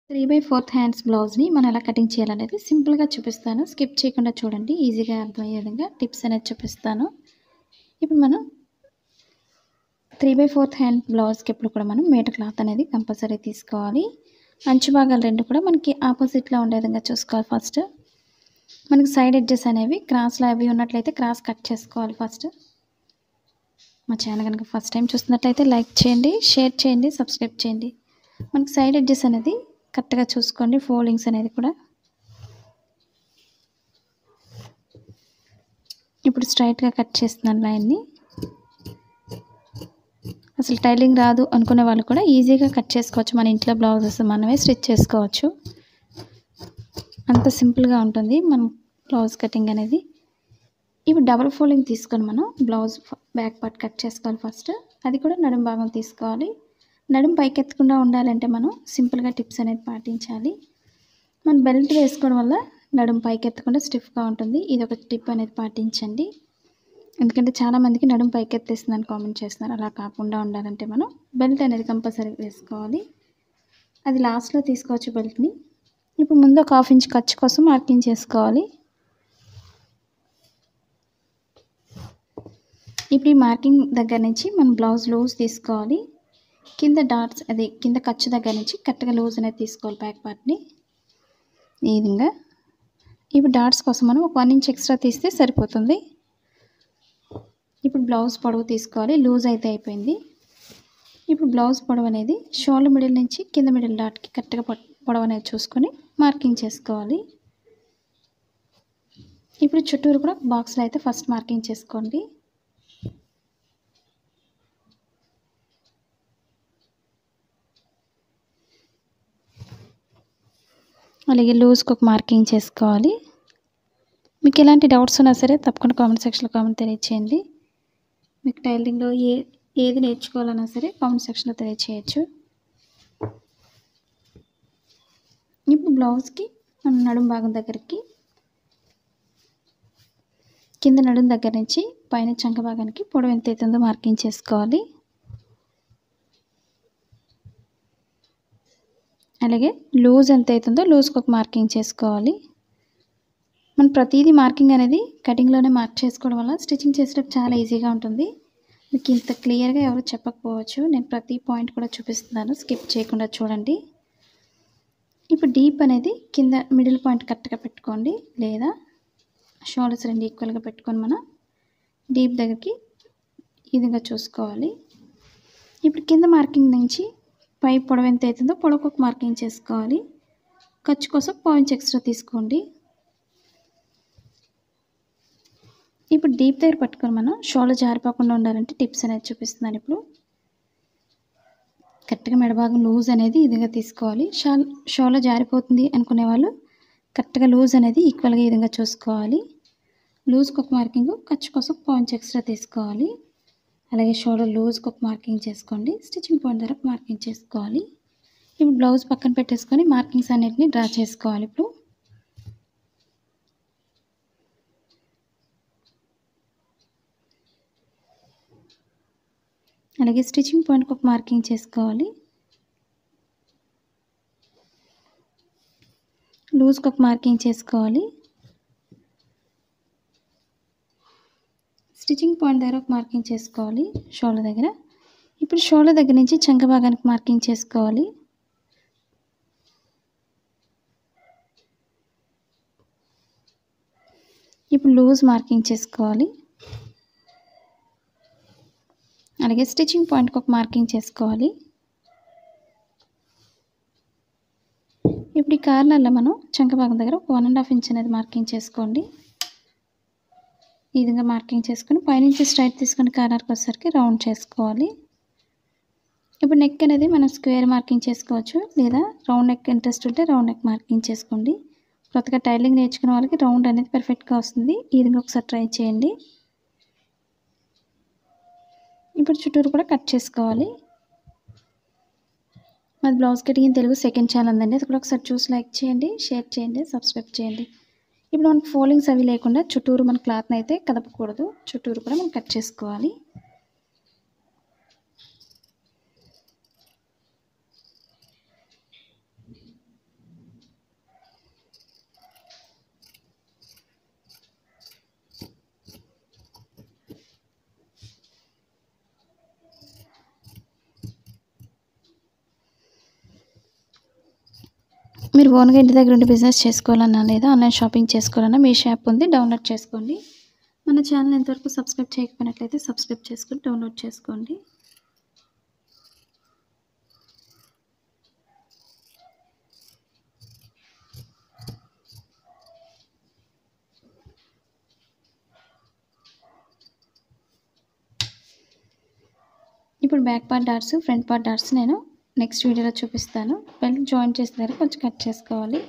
three by fourth hands బ్లౌజ్ని మనం ఎలా కటింగ్ చేయాలనేది సింపుల్గా చూపిస్తాను స్కిప్ చేయకుండా చూడండి ఈజీగా అర్థమయ్యే విధంగా టిప్స్ అనేది చూపిస్తాను ఇప్పుడు మనం త్రీ బై ఫోర్త్ హ్యాండ్ బ్లౌజ్కి ఎప్పుడు కూడా మనం మేట క్లాత్ అనేది కంపల్సరీ తీసుకోవాలి అంచు భాగాలు రెండు కూడా మనకి ఆపోజిట్లో ఉండే విధంగా చూసుకోవాలి ఫస్ట్ మనకి సైడ్ ఎడ్జెస్ అనేవి క్రాస్లో అవి ఉన్నట్లయితే క్రాస్ కట్ చేసుకోవాలి ఫస్ట్ మా ఛానల్ కనుక ఫస్ట్ టైం చూస్తున్నట్లయితే లైక్ చేయండి షేర్ చేయండి సబ్స్క్రైబ్ చేయండి మనకి సైడ్ ఎడ్జెస్ అనేది కరెక్ట్గా చూసుకోండి ఫోల్డింగ్స్ అనేది కూడా ఇప్పుడు స్ట్రైట్గా కట్ చేస్తున్నాను లైన్ని అసలు టైలింగ్ రాదు అనుకునే వాళ్ళు కూడా ఈజీగా కట్ చేసుకోవచ్చు మన ఇంట్లో బ్లౌజెస్ మనమే స్టిచ్ చేసుకోవచ్చు అంత సింపుల్గా ఉంటుంది మన బ్లౌజ్ కటింగ్ అనేది ఇవి డబుల్ ఫోల్డింగ్ తీసుకొని మనం బ్లౌజ్ బ్యాక్ పార్ట్ కట్ చేసుకోవాలి ఫస్ట్ అది కూడా నడుం భాగం తీసుకోవాలి నడుం పైకెత్తకుండా ఉండాలంటే మనం సింపుల్గా టిప్స్ అనేది పాటించాలి మనం బెల్ట్ వేసుకోవడం వల్ల నడుం పైకెత్తకుండా స్టిఫ్గా ఉంటుంది ఇది ఒక టిప్ అనేది పాటించండి ఎందుకంటే చాలామందికి నడుం పైకెత్తేస్తుందని కామెంట్ చేస్తున్నారు అలా కాకుండా ఉండాలంటే మనం బెల్ట్ అనేది కంపల్సరీ వేసుకోవాలి అది లాస్ట్లో తీసుకోవచ్చు బెల్ట్ని ఇప్పుడు ముందు ఒక హాఫ్ ఇంచ్ ఖర్చు కోసం మార్కింగ్ చేసుకోవాలి ఇప్పుడు ఈ మార్కింగ్ దగ్గర నుంచి మనం బ్లౌజ్ లూజ్ తీసుకోవాలి కింద డాట్స్ అది కింద ఖర్చు దగ్గర నుంచి కరెక్ట్గా లూజ్ అనేది తీసుకోవాలి బ్యాక్ పార్ట్ని ఈ విధంగా ఇప్పుడు డాట్స్ కోసం మనం ఒక వన్ ఇంచ్ ఎక్స్ట్రా తీస్తే సరిపోతుంది ఇప్పుడు బ్లౌజ్ పొడవు తీసుకోవాలి లూజ్ అయితే అయిపోయింది ఇప్పుడు బ్లౌజ్ పొడవు అనేది షోల్డర్ మిడిల్ నుంచి కింద మిడిల్ డాట్కి కరెక్ట్గా పొడవు అనేది చూసుకొని మార్కింగ్ చేసుకోవాలి ఇప్పుడు చుట్టూరు కూడా బాక్స్లో అయితే ఫస్ట్ మార్కింగ్ చేసుకోండి అలాగే లూజ్కి ఒక మార్కింగ్ చేసుకోవాలి మీకు ఎలాంటి డౌట్స్ ఉన్నా సరే తప్పకుండా కామెంట్ సెక్షన్లో కామెంట్ తెలియచేయండి మీకు టైలరింగ్లో ఏ ఏది నేర్చుకోవాలన్నా సరే కామెంట్ సెక్షన్లో తెలియచేయచ్చు ఇప్పుడు బ్లౌజ్కి మనం నడుం భాగం దగ్గరికి కింద నడుం దగ్గర నుంచి పైన చంక భాగానికి పొడవు ఎంత అవుతుందో మార్కింగ్ చేసుకోవాలి అలాగే లూజ్ ఎంత అవుతుందో లూజ్కి ఒక మార్కింగ్ చేసుకోవాలి మనం ప్రతిదీ మార్కింగ్ అనేది కటింగ్లోనే మార్క్ చేసుకోవడం వల్ల స్టిచ్చింగ్ చేసేటప్పుడు చాలా ఈజీగా ఉంటుంది మీకు ఇంత క్లియర్గా ఎవరు చెప్పకపోవచ్చు నేను ప్రతి పాయింట్ కూడా చూపిస్తున్నాను స్కిప్ చేయకుండా చూడండి ఇప్పుడు డీప్ అనేది కింద మిడిల్ పాయింట్ కరెక్ట్గా పెట్టుకోండి లేదా షోల్డర్స్ రెండు ఈక్వల్గా పెట్టుకొని మనం డీప్ దగ్గరికి ఈ విధంగా చూసుకోవాలి ఇప్పుడు కింద మార్కింగ్ నుంచి పై పొడవు ఎంత అవుతుందో పొడవుకు ఒక మార్కింగ్ చేసుకోవాలి ఖర్చు కోసం పాయింట్స్ ఎక్స్ట్రా తీసుకోండి ఇప్పుడు డీప్ దగ్గర పట్టుకొని మనం షోల్డర్ జారిపోకుండా ఉండాలంటే టిప్స్ అనేది చూపిస్తున్నాను ఇప్పుడు కరెక్ట్గా మెడభాగం లూజ్ అనేది ఇదిగా తీసుకోవాలి షాల్ షోల్డర్ జారిపోతుంది అనుకునే వాళ్ళు కరెక్ట్గా లూజ్ అనేది ఈక్వల్గా ఈ విధంగా చూసుకోవాలి లూజ్కి ఒక మార్కింగ్ ఖర్చు కోసం పాయింట్స్ ఎక్స్ట్రా తీసుకోవాలి అలాగే షోల్డర్ లూజ్కి ఒక మార్కింగ్ చేసుకోండి స్టిచ్చింగ్ పాయింట్ దగ్గర మార్కింగ్ చేసుకోవాలి ఇప్పుడు బ్లౌజ్ పక్కన పెట్టేసుకొని మార్కింగ్స్ అన్నిటిని డ్రా చేసుకోవాలి ఇప్పుడు అలాగే స్టిచ్చింగ్ పాయింట్కి ఒక మార్కింగ్ చేసుకోవాలి లూజ్కి ఒక మార్కింగ్ చేసుకోవాలి స్టిచ్చింగ్ పాయింట్ దగ్గర ఒక మార్కింగ్ చేసుకోవాలి షోల్డర్ దగ్గర ఇప్పుడు షోల్డర్ దగ్గర నుంచి చంక భాగానికి మార్కింగ్ చేసుకోవాలి ఇప్పుడు లూజ్ మార్కింగ్ చేసుకోవాలి అలాగే స్టిచ్చింగ్ పాయింట్కి ఒక మార్కింగ్ చేసుకోవాలి ఇప్పుడు ఈ కార్నర్లో మనం చంక భాగం దగ్గర ఒక వన్ అండ్ హాఫ్ ఇంచ్ అనేది మార్కింగ్ చేసుకోండి ఈ విధంగా మార్కింగ్ చేసుకొని పైనుంచి స్ట్రైట్ తీసుకొని కార్నర్కి వచ్చేసరికి రౌండ్ చేసుకోవాలి ఇప్పుడు నెక్ అనేది మనం స్క్వేర్ మార్కింగ్ చేసుకోవచ్చు లేదా రౌండ్ నెక్ ఇంట్రెస్ట్ ఉంటే రౌండ్ నెక్ మార్కింగ్ చేసుకోండి కొత్తగా టైలింగ్ నేర్చుకునే వాళ్ళకి రౌండ్ అనేది పర్ఫెక్ట్గా వస్తుంది ఈ విధంగా ఒకసారి ట్రై చేయండి ఇప్పుడు చుట్టూరు కూడా కట్ చేసుకోవాలి మాది blouse cutting Telugu second channel ఉందండి అది కూడా ఒకసారి చూసి లైక్ చేయండి షేర్ చేయండి సబ్స్క్రైబ్ చేయండి ఇప్పుడు మనకు ఫోల్డింగ్స్ అవి లేకుండా చుట్టూరు మన క్లాత్ని అయితే కదపకూడదు చుట్టూరు కూడా మనం కట్ చేసుకోవాలి మీరు ఓన్గా ఇంటి దగ్గర ఉండి బిజినెస్ చేసుకోవాలన్నా లేదా ఆన్లైన్ షాపింగ్ చేసుకోవాలన్నా మీ షాప్ ఉంది డౌన్లోడ్ చేసుకోండి మన ఛానల్ ఎంతవరకు సబ్స్క్రైబ్ చేయకపోయినట్లయితే సబ్స్క్రైబ్ చేసుకొని డౌన్లోడ్ చేసుకోండి ఇప్పుడు back part dots front part dots నేను నెక్స్ట్ వీడియోలో చూపిస్తాను బెల్ట్ జాయిన్ చేసిన దగ్గర కొంచెం కట్ చేసుకోవాలి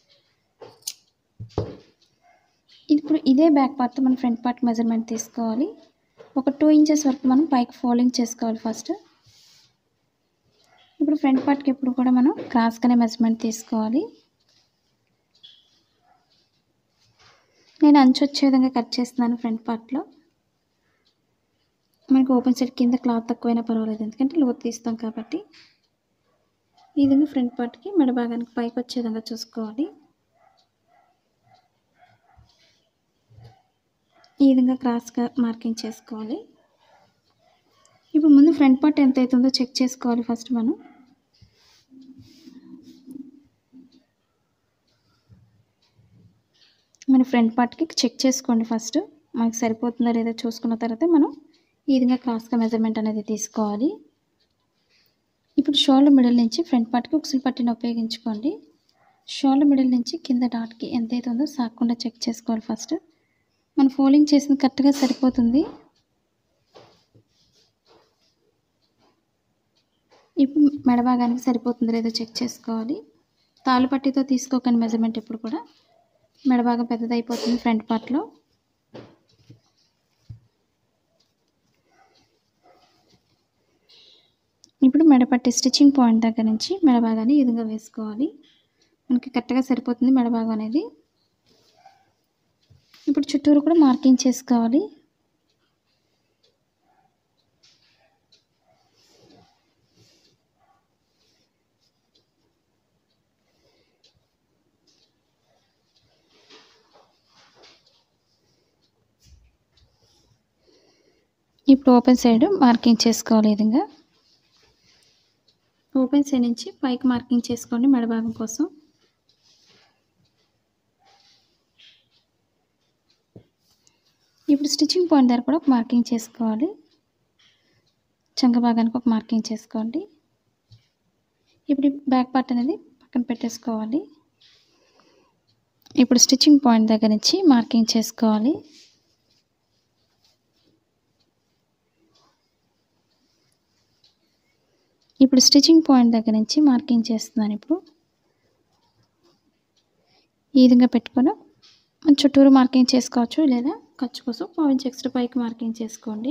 ఇప్పుడు ఇదే బ్యాక్ పార్ట్తో మనం ఫ్రంట్ పార్ట్ మెజర్మెంట్ తీసుకోవాలి ఒక టూ ఇంచెస్ వరకు మనం పైకి ఫోల్డింగ్ చేసుకోవాలి ఫస్ట్ ఇప్పుడు ఫ్రంట్ పార్ట్కి ఎప్పుడు కూడా మనం క్రాస్గానే మెజర్మెంట్ తీసుకోవాలి నేను అంచు వచ్చే విధంగా కట్ చేస్తున్నాను ఫ్రంట్ పార్ట్లో మనకి ఓపెన్ సైడ్ కింద క్లాత్ తక్కువైనా పర్వాలేదు ఎందుకంటే లోతు తీస్తాం కాబట్టి ఈ విధంగా ఫ్రంట్ పార్ట్కి మెడ భాగానికి పైకి వచ్చే విధంగా చూసుకోవాలి ఈ విధంగా క్రాస్గా మార్కింగ్ చేసుకోవాలి ఇప్పుడు ముందు ఫ్రంట్ పార్ట్ ఎంత అవుతుందో చెక్ చేసుకోవాలి ఫస్ట్ మనం మన ఫ్రంట్ పార్ట్కి చెక్ చేసుకోండి ఫస్ట్ మనకి సరిపోతుందా లేదా చూసుకున్న తర్వాత మనం ఈ విధంగా క్రాస్గా మెజర్మెంట్ అనేది తీసుకోవాలి ఇప్పుడు షోల్డర్ మిడిల్ నుంచి ఫ్రంట్ పార్ట్కి ఉక్సులు పట్టిన ఉపయోగించుకోండి షోల్డర్ మిడిల్ నుంచి కింద డాట్కి ఎంత అవుతుందో సాకుండా చెక్ చేసుకోవాలి ఫస్ట్ మనం ఫోల్డింగ్ చేసింది కరెక్ట్గా సరిపోతుంది ఇప్పుడు మెడ భాగానికి సరిపోతుందో లేదో చెక్ చేసుకోవాలి తాళ్ళు పట్టితో తీసుకోకండి మెజర్మెంట్ ఎప్పుడు కూడా మెడ భాగం పెద్దదైపోతుంది ఫ్రంట్ పార్ట్లో ఇప్పుడు మెడపట్టి స్టిచ్చింగ్ పాయింట్ దగ్గర నుంచి మెడ భాగాన్ని ఈ విధంగా వేసుకోవాలి మనకి కరెక్ట్గా సరిపోతుంది మెడ భాగం అనేది ఇప్పుడు చుట్టూరు కూడా మార్కింగ్ చేసుకోవాలి ఇప్పుడు ఓపెన్ సైడ్ మార్కింగ్ చేసుకోవాలి ఈ విధంగా ఓపెన్ సైడ్ నుంచి పైకి మార్కింగ్ చేసుకోండి మెడ భాగం కోసం ఇప్పుడు స్టిచ్చింగ్ పాయింట్ దగ్గర కూడా ఒక మార్కింగ్ చేసుకోవాలి చంక భాగానికి ఒక మార్కింగ్ చేసుకోండి ఇప్పుడు బ్యాక్ పార్ట్ అనేది పక్కన పెట్టేసుకోవాలి ఇప్పుడు స్టిచ్చింగ్ పాయింట్ దగ్గర నుంచి మార్కింగ్ చేసుకోవాలి ఇప్పుడు స్టిచ్చింగ్ పాయింట్ దగ్గర నుంచి మార్కింగ్ చేస్తున్నాను ఇప్పుడు ఈ విధంగా పెట్టుకొని మన చుట్టూరు మార్కింగ్ చేసుకోవచ్చు లేదా ఖర్చు కోసం పాయింట్ ఎక్స్ట్రా పైకి మార్కింగ్ చేసుకోండి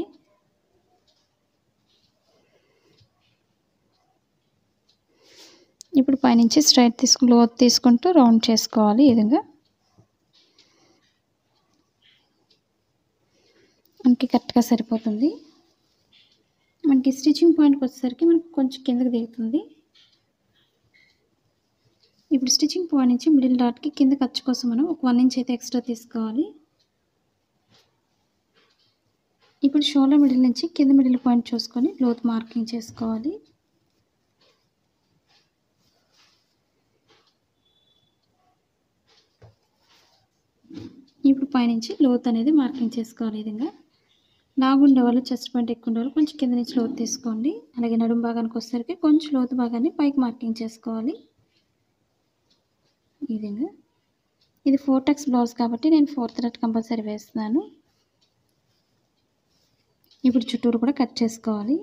ఇప్పుడు పైనుంచి స్ట్రైట్ తీసుకు లోత్ తీసుకుంటూ రౌండ్ చేసుకోవాలి ఈ విధంగా మనకి కరెక్ట్గా సరిపోతుంది మనకి స్టిచ్చింగ్ పాయింట్కి వచ్చేసరికి మనకి కొంచెం కిందకి దిగుతుంది ఇప్పుడు స్టిచ్చింగ్ పాయింట్ నుంచి మిడిల్ డాట్కి కింద ఖర్చు కోసం మనం ఒక వన్ ఇంచ్ అయితే ఎక్స్ట్రా తీసుకోవాలి ఇప్పుడు షోల్డర్ మిడిల్ నుంచి కింద మిడిల్ పాయింట్ చూసుకొని లోత్ మార్కింగ్ చేసుకోవాలి ఇప్పుడు పైనుంచి లోత్ అనేది మార్కింగ్ చేసుకోవాలి ఈ విధంగా లాగు ఉండే వాళ్ళు చెస్ట్ పాయింట్ ఎక్కువ ఉండే వాళ్ళు కొంచెం కింద నుంచి లోతు తీసుకోండి అలాగే నడుము భాగానికి వచ్చేసరికి కొంచెం లోతు భాగాన్ని పైకి మార్కింగ్ చేసుకోవాలి ఈ విధంగా ఇది ఫోర్ టక్స్ బ్లౌజ్ కాబట్టి నేను ఫోర్త్ రెట్ కంపల్సరీ వేస్తున్నాను ఇప్పుడు చుట్టూరు కూడా కట్ చేసుకోవాలి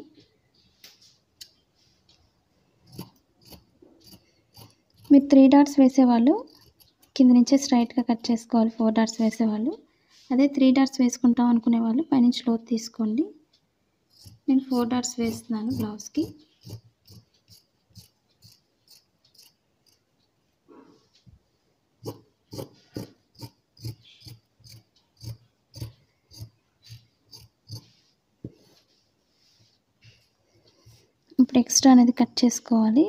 మీరు త్రీ డాట్స్ వేసేవాళ్ళు కింద నుంచే స్ట్రైట్గా కట్ చేసుకోవాలి ఫోర్ డాట్స్ వేసేవాళ్ళు అదే త్రీ డాట్స్ వేసుకుంటాం అనుకునే వాళ్ళు పైనుంచి లోతు తీసుకోండి నేను ఫోర్ డాట్స్ వేస్తున్నాను బ్లౌజ్కి ఇప్పుడు ఎక్స్ట్రా అనేది కట్ చేసుకోవాలి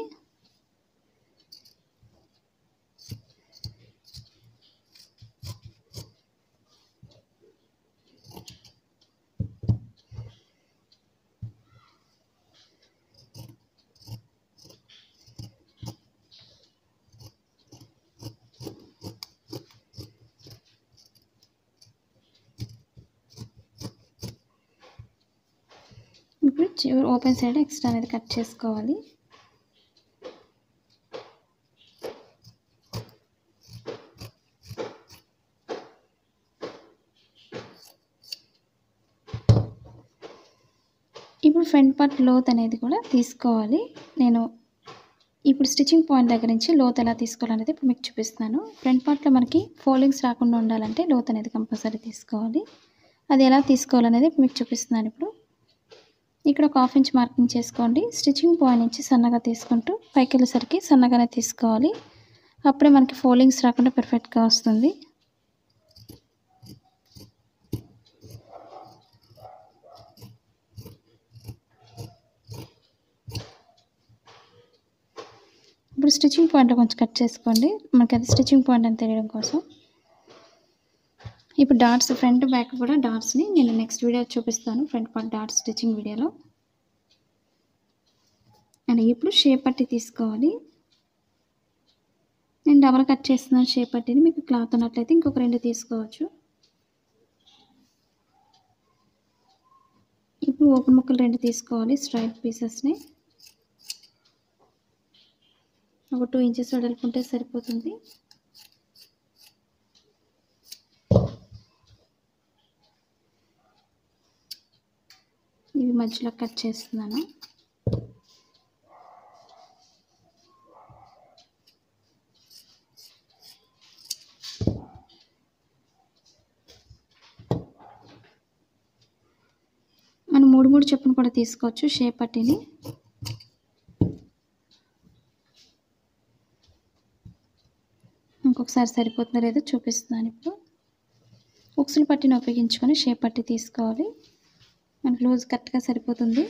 చివరి ఓపెన్ సైడ్ ఎక్స్ట్రా అనేది కట్ చేసుకోవాలి ఇప్పుడు ఫ్రంట్ పార్ట్ లోత్ అనేది కూడా తీసుకోవాలి నేను ఇప్పుడు స్టిచ్చింగ్ పాయింట్ దగ్గర నుంచి లోత్ ఎలా తీసుకోవాలనేది ఇప్పుడు మీకు చూపిస్తాను ఫ్రంట్ పార్ట్లో మనకి ఫోల్డింగ్స్ రాకుండా ఉండాలంటే లోత్ అనేది కంపల్సరీ తీసుకోవాలి అది ఎలా తీసుకోవాలనేది ఇప్పుడు మీకు చూపిస్తున్నాను ఇప్పుడు ఇక్కడ ఒక హాఫ్ ఇంచ్ మార్కింగ్ చేసుకోండి స్టిచ్చింగ్ పాయింట్ నుంచి సన్నగా తీసుకుంటూ పైకి వెళ్ళేసరికి సన్నగానే తీసుకోవాలి అప్పుడే మనకి ఫోల్డింగ్స్ రాకుండా పర్ఫెక్ట్గా వస్తుంది ఇప్పుడు స్టిచ్చింగ్ పాయింట్ కొంచెం కట్ చేసుకోండి మనకి అది స్టిచ్చింగ్ పాయింట్ అని తెలియడం కోసం ఇప్పుడు డాట్స్ ఫ్రంట్ బ్యాక్ కూడా డాట్స్ని నేను నెక్స్ట్ వీడియో చూపిస్తాను ఫ్రంట్ పార్ట్ డాట్స్ స్టిచ్చింగ్ వీడియోలో అండ్ ఇప్పుడు షేప్ పట్టి తీసుకోవాలి నేను డబల్ కట్ చేస్తున్నాను షేప్ పట్టిని మీకు క్లాత్ ఉన్నట్లయితే ఇంకొక రెండు తీసుకోవచ్చు ఇప్పుడు ఓపెన్ ముక్కలు రెండు తీసుకోవాలి స్ట్రైట్ పీసెస్ని ఒక టూ ఇంచెస్ వెడల్పుంటే సరిపోతుంది ఇవి మధ్యలో కట్ చేస్తున్నాను మనం మూడు మూడు చొప్పున కూడా తీసుకోవచ్చు షేప్ పట్టిని ఇంకొకసారి సరిపోతుందో లేదో చూపిస్తున్నాను ఇప్పుడు ఉక్సులు పట్టిని ఉపయోగించుకొని షేప్ పట్టి తీసుకోవాలి మనకు లూజ్ కరెక్ట్గా సరిపోతుంది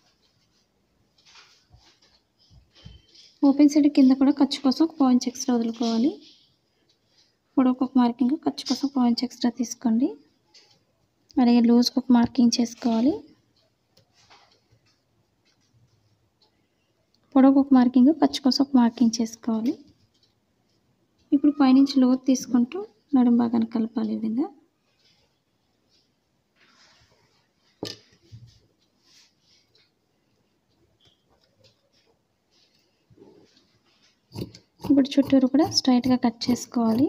ఓపెన్ సైడ్ కింద కూడా ఖర్చు కోసం ఒక పాయింట్స్ ఎక్స్ట్రా వదులుకోవాలి పొడవుకు ఒక మార్కింగ్ ఖర్చు కోసం పాయింట్స్ ఎక్స్ట్రా తీసుకోండి అలాగే లూజ్కి ఒక మార్కింగ్ చేసుకోవాలి పొడవుకు ఒక మార్కింగ్ ఖర్చు కోసం ఒక మార్కింగ్ చేసుకోవాలి ఇప్పుడు పైనుంచి లోతు తీసుకుంటూ నడుం భాగాన్ని కలపాలి ఈ విధంగా ఇప్పుడు చుట్టూరు కూడా స్ట్రైట్గా కట్ చేసుకోవాలి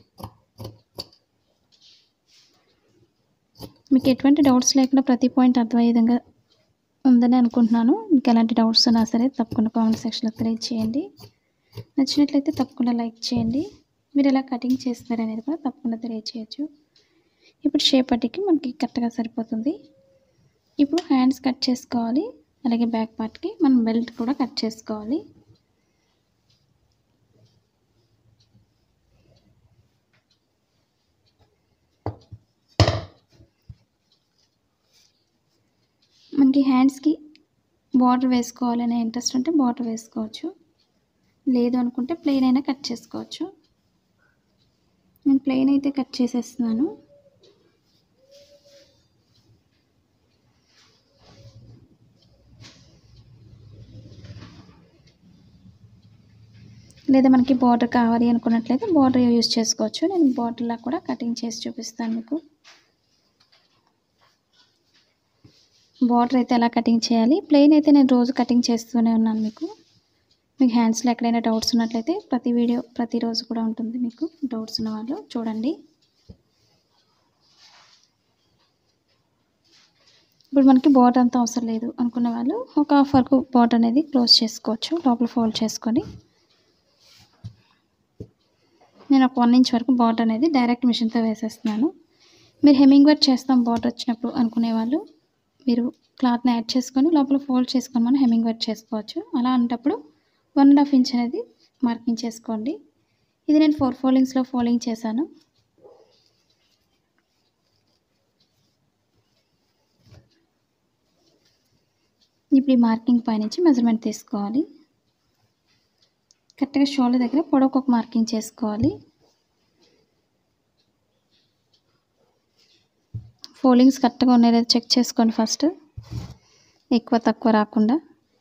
మీకు ఎటువంటి డౌట్స్ లేకుండా ప్రతి పాయింట్ అర్థమయ్యే విధంగా ఉందని అనుకుంటున్నాను మీకు ఎలాంటి డౌట్స్ ఉన్నా సరే తప్పకుండా కామెంట్ సెక్షన్లో తెలియజేయండి నచ్చినట్లయితే తప్పకుండా లైక్ చేయండి మీరు ఎలా కటింగ్ చేస్తారు అనేది కూడా తప్పకుండా తెలియచేయచ్చు ఇప్పుడు షేప్ పట్టికి మనకి కరెక్ట్గా సరిపోతుంది ఇప్పుడు హ్యాండ్స్ కట్ చేసుకోవాలి అలాగే బ్యాక్ పార్ట్కి మనం బెల్ట్ కూడా కట్ చేసుకోవాలి మనకి హ్యాండ్స్కి బార్డర్ వేసుకోవాలనే ఇంట్రెస్ట్ ఉంటే బార్డర్ వేసుకోవచ్చు లేదు అనుకుంటే ప్లెయిన్ అయినా కట్ చేసుకోవచ్చు నేను ప్లెయిన్ అయితే కట్ చేసేస్తున్నాను లేదా మనకి బార్డర్ కావాలి అనుకున్నట్లయితే బార్డర్ యూజ్ చేసుకోవచ్చు నేను బార్డర్లా కూడా కటింగ్ చేసి చూపిస్తాను మీకు బార్డర్ అయితే ఎలా కటింగ్ చేయాలి ప్లెయిన్ అయితే నేను రోజు కటింగ్ చేస్తూనే ఉన్నాను మీకు మీకు హ్యాండ్స్లో ఎక్కడైనా డౌట్స్ ఉన్నట్లయితే ప్రతి వీడియో ప్రతిరోజు కూడా ఉంటుంది మీకు డౌట్స్ ఉన్న వాళ్ళు చూడండి ఇప్పుడు మనకి బార్డర్ అంతా అవసరం లేదు అనుకున్న వాళ్ళు ఒక హాఫ్ వరకు బార్డర్ అనేది క్లోజ్ చేసుకోవచ్చు లోపల ఫోల్డ్ చేసుకొని నేను ఒక వన్ ఇంచ్ వరకు బార్డర్ అనేది డైరెక్ట్ మిషన్తో వేసేస్తున్నాను మీరు హెమ్మింగ్ వర్క్ చేస్తాం బార్డర్ వచ్చినప్పుడు అనుకునే వాళ్ళు మీరు క్లాత్ని యాడ్ చేసుకొని లోపల ఫోల్డ్ చేసుకొని మనం హెమ్మింగ్ వర్క్ చేసుకోవచ్చు అలా అంటప్పుడు వన్ అండ్ హాఫ్ ఇంచ్ అనేది మార్కింగ్ చేసుకోండి ఇది నేను ఫోర్ ఫోల్డింగ్స్లో ఫోల్డింగ్ చేశాను ఇప్పుడు ఈ మార్కింగ్ పైనుంచి మెజర్మెంట్ తీసుకోవాలి కరెక్ట్గా షోల్డర్ దగ్గర పొడవుకు ఒక మార్కింగ్ చేసుకోవాలి ఫోల్డింగ్స్ కరెక్ట్గా ఉన్నాయి లేదా చెక్ చేసుకోండి ఫస్ట్ ఎక్కువ తక్కువ రాకుండా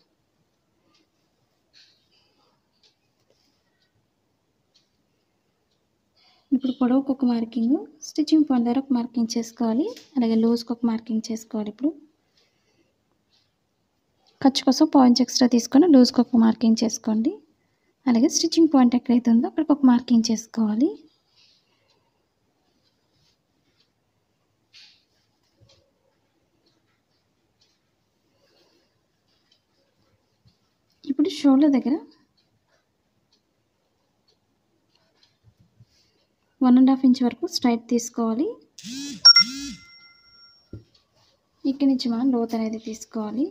ఇప్పుడు పొడవుకు ఒక మార్కింగ్ స్టిచ్చింగ్ పాయింట్ దగ్గర ఒక మార్కింగ్ చేసుకోవాలి అలాగే లూజ్కి ఒక మార్కింగ్ చేసుకోవాలి ఇప్పుడు ఖర్చు కోసం పాయింట్స్ ఎక్స్ట్రా తీసుకొని లూజ్కి ఒక మార్కింగ్ చేసుకోండి అలాగే స్టిచ్చింగ్ పాయింట్ ఎక్కడైతే ఉందో అక్కడికి ఒక మార్కింగ్ చేసుకోవాలి ఇప్పుడు షోల్డర్ దగ్గర వన్ అండ్ హాఫ్ ఇంచ్ వరకు స్ట్రైట్ తీసుకోవాలి ఇక్కడి నుంచి మనం లోత్ అనేది తీసుకోవాలి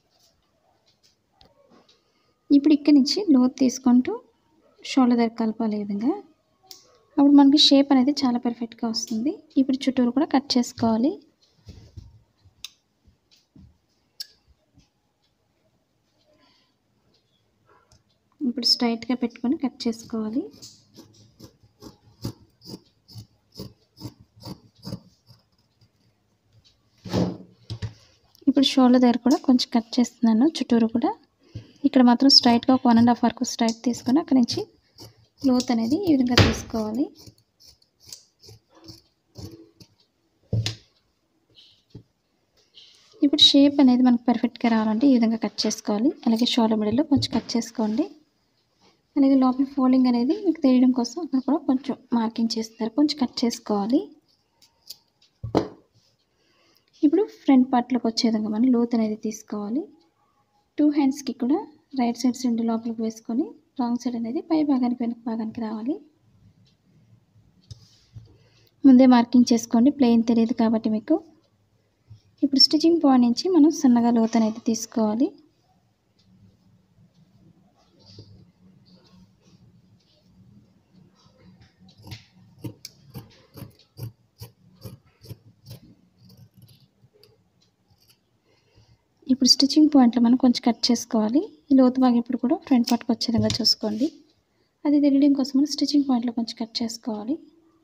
ఇప్పుడు ఇక్కడి నుంచి లోత్ తీసుకుంటూ షోల్డర్ దగ్గర కలపాలి ఈ విధంగా అప్పుడు మనకి షేప్ అనేది చాలా పర్ఫెక్ట్గా వస్తుంది ఇప్పుడు చుట్టూరు కూడా కట్ చేసుకోవాలి ఇప్పుడు స్ట్రైట్గా పెట్టుకొని కట్ చేసుకోవాలి ఇప్పుడు షోల్డర్ దగ్గర కూడా కొంచెం కట్ చేస్తున్నాను చుట్టూరు కూడా ఇక్కడ మాత్రం స్ట్రైట్గా ఒక వన్ అండ్ హాఫ్ వరకు స్ట్రైట్ తీసుకొని అక్కడి నుంచి లోత్ అనేది ఈ విధంగా తీసుకోవాలి ఇప్పుడు షేప్ అనేది మనకు పర్ఫెక్ట్గా రావాలంటే ఈ విధంగా కట్ చేసుకోవాలి అలాగే షోల్డర్ మిడిల్లో కొంచెం కట్ చేసుకోండి అలాగే లోపల ఫోల్డింగ్ అనేది మీకు తెలియడం కోసం అక్కడ కూడా కొంచెం మార్కింగ్ చేస్తారు కొంచెం కట్ చేసుకోవాలి ఇప్పుడు ఫ్రంట్ పార్ట్లోకి వచ్చే విధంగా మనం లోత్ అనేది తీసుకోవాలి టూ హ్యాండ్స్కి కూడా రైట్ సైడ్స్ రెండు లోపలికి వేసుకొని రాంగ్ సైడ్ అనేది పై భాగానికి వెనక భాగానికి రావాలి ముందే మార్కింగ్ చేసుకోండి ప్లెయిన్ తెలియదు కాబట్టి మీకు ఇప్పుడు స్టిచ్చింగ్ పాయింట్ నుంచి మనం సన్నగా లోత్ అనేది తీసుకోవాలి ఇప్పుడు స్టిచ్చింగ్ పాయింట్లో మనం కొంచెం కట్ చేసుకోవాలి ఈ లోతు భాగం ఇప్పుడు కూడా ఫ్రంట్ పార్ట్కి వచ్చే విధంగా చూసుకోండి అది తెలియడం కోసం మనం స్టిచ్చింగ్ పాయింట్లో కొంచెం కట్ చేసుకోవాలి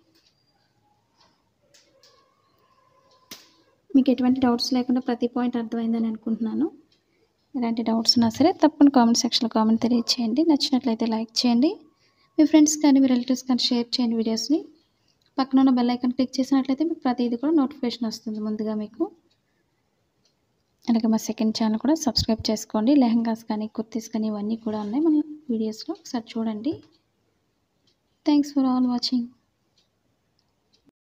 మీకు ఎటువంటి డౌట్స్ లేకుండా ప్రతి పాయింట్ అర్థమైందని అనుకుంటున్నాను ఎలాంటి డౌట్స్ ఉన్నా సరే తప్పకుండా కామెంట్ సెక్షన్లో కామెంట్ తెలియచేయండి నచ్చినట్లయితే లైక్ చేయండి మీ ఫ్రెండ్స్ కానీ మీ రిలేటివ్స్ కానీ షేర్ చేయండి వీడియోస్ని పక్కన ఉన్న బెల్ ఐకాన్ క్లిక్ చేసినట్లయితే మీకు ప్రతిదీ కూడా నోటిఫికేషన్ వస్తుంది ముందుగా మీకు అలాగే మా సెకండ్ ఛానల్ కూడా సబ్స్క్రైబ్ చేసుకోండి లెహంగాస్ కానీ కుర్తీస్ కానీ ఇవన్నీ కూడా ఉన్నాయి మన వీడియోస్లో ఒకసారి చూడండి థ్యాంక్స్ ఫర్ ఆల్ వాచింగ్